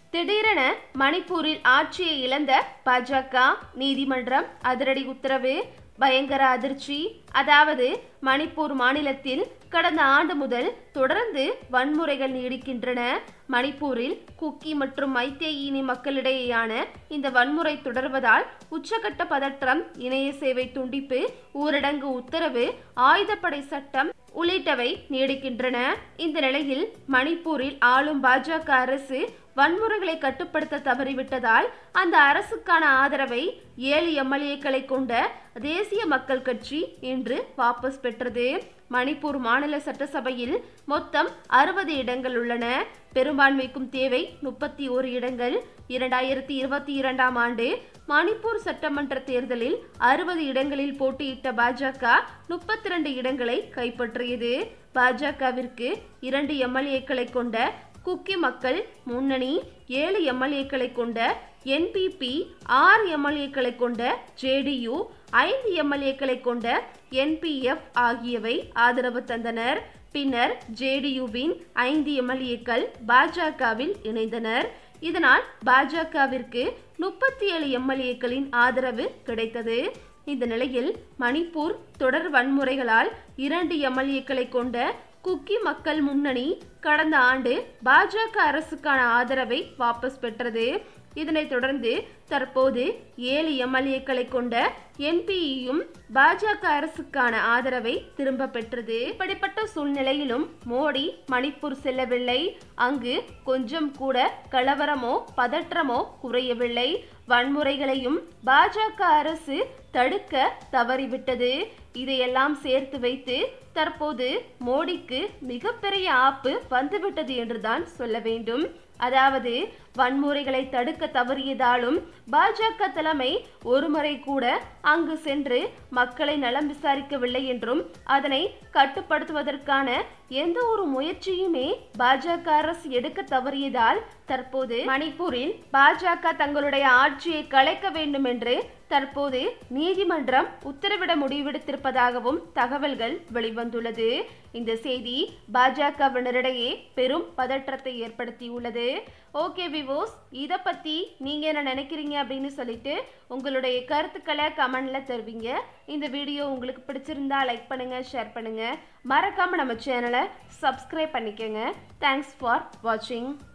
திடீரென மணிப்பூரில் ஆட்சியை இழந்த பாஜக நீதிமன்றம் அதிரடி உத்தரவு பயங்கர அதிர்ச்சி அதாவது மணிப்பூர் மாநிலத்தில் கடந்த ஆண்டு முதல் தொடர்ந்து வன்முறைகள் நீடிக்கின்றன மணிப்பூரில் குக்கி மற்றும் மைத்தேயினி மக்களிடையேயான இந்த வன்முறை தொடர்வதால் உச்சகட்ட பதற்றம் இணைய சேவை துண்டிப்பு ஊரடங்கு உத்தரவு ஆயுதப்படை சட்டம் உள்ளிட்டவை நீடிக்கின்றன இந்த நிலையில் மணிப்பூரில் ஆளும் பாஜக அரசு வன்முறைகளை கட்டுப்படுத்த தவறிவிட்டதால் அந்த அரசுக்கான ஆதரவை ஏழு எம்எல்ஏக்களை கொண்ட தேசிய மக்கள் கட்சி இன்று வாபஸ் பெற்றது மணிப்பூர் மாநில சட்டசபையில் மொத்தம் அறுபது இடங்கள் உள்ளன பெரும்பான்மைக்கும் தேவை முப்பத்தி ஓரு இடங்கள் இரண்டாயிரத்தி இருபத்தி இரண்டாம் ஆண்டு மணிப்பூர் சட்டமன்ற தேர்தலில் அறுபது இடங்களில் போட்டியிட்ட பாஜக முப்பத்தி ரெண்டு இடங்களை கைப்பற்றியது பாஜகவிற்கு இரண்டு எம்எல்ஏக்களை கொண்ட குக்கி மக்கள் முன்னணி ஏழு எம்எல்ஏக்களை கொண்ட என்பிபி ஆறு எம்எல்ஏக்களை கொண்ட ஜேடியு ஐந்து எம்எல்ஏக்களை கொண்ட என்பிஎஃப் ஆகியவை ஆதரவு தந்தனர் பின்னர் ஜேடியுவின் ஐந்து எம்எல்ஏக்கள் பாஜகவில் இணைந்தனர் இதனால் பாஜகவிற்கு முப்பத்தி ஏழு எம்எல்ஏக்களின் ஆதரவு கிடைத்தது இந்த நிலையில் மணிப்பூர் தொடர் வன்முறைகளால் இரண்டு எம்எல்ஏக்களை கொண்ட குக்கி மக்கள் முன்னணி கடந்த ஆண்டு பாஜக அரசுக்கான ஆதரவை வாபஸ் பெற்றது இதனைத் தொடர்ந்து தற்போது ஏழு எம்எல்ஏக்களை கொண்ட என்பியும் பாஜக அரசுக்கான ஆதரவை திரும்ப பெற்றது இப்படிப்பட்ட சூழ்நிலையிலும் மோடி மணிப்பூர் செல்லவில்லை அங்கு கொஞ்சம் கூட கலவரமோ பதற்றமோ குறையவில்லை வன்முறைகளையும் பாஜக அரசு தடுக்க தவறிவிட்டது இதையெல்லாம் சேர்த்து வைத்து தற்போது மோடிக்கு மிகப்பெரிய ஆப்பு வந்துவிட்டது என்றுதான் சொல்ல வேண்டும் அதாவது வன்முறைகளை தடுக்க தவறியதாலும் பாஜக தலைமை ஒருமுறை கூட அங்கு சென்று மக்களை நலம் விசாரிக்கவில்லை என்றும் அதனை கட்டுப்படுத்துவதற்கான எந்த ஒரு முயற்சியுமே பாஜக அரசு எடுக்க தவறியதால் தற்போது மணிப்பூரில் பாஜக தங்களுடைய ஆட்சியை கலைக்க வேண்டும் என்று தற்போது நீதிமன்றம் உத்தரவிட முடிவெடுத்திருப்பதாகவும் தகவல்கள் வெளிவந்துள்ளது இந்த செய்தி பாஜகவினரிடையே பெரும் பதற்றத்தை ஏற்படுத்தியுள்ளது ஓகே விவோஸ் இதை பற்றி நீங்கள் என்ன நினைக்கிறீங்க அப்படின்னு சொல்லிட்டு உங்களுடைய கருத்துக்களை கமெண்ட்ல தருவீங்க இந்த வீடியோ உங்களுக்கு பிடிச்சிருந்தா லைக் பண்ணுங்க ஷேர் பண்ணுங்க மறக்காம நம்ம சேனலை சப்ஸ்கிரைப் பண்ணிக்கோங்க தேங்க்ஸ் ஃபார் வாட்சிங்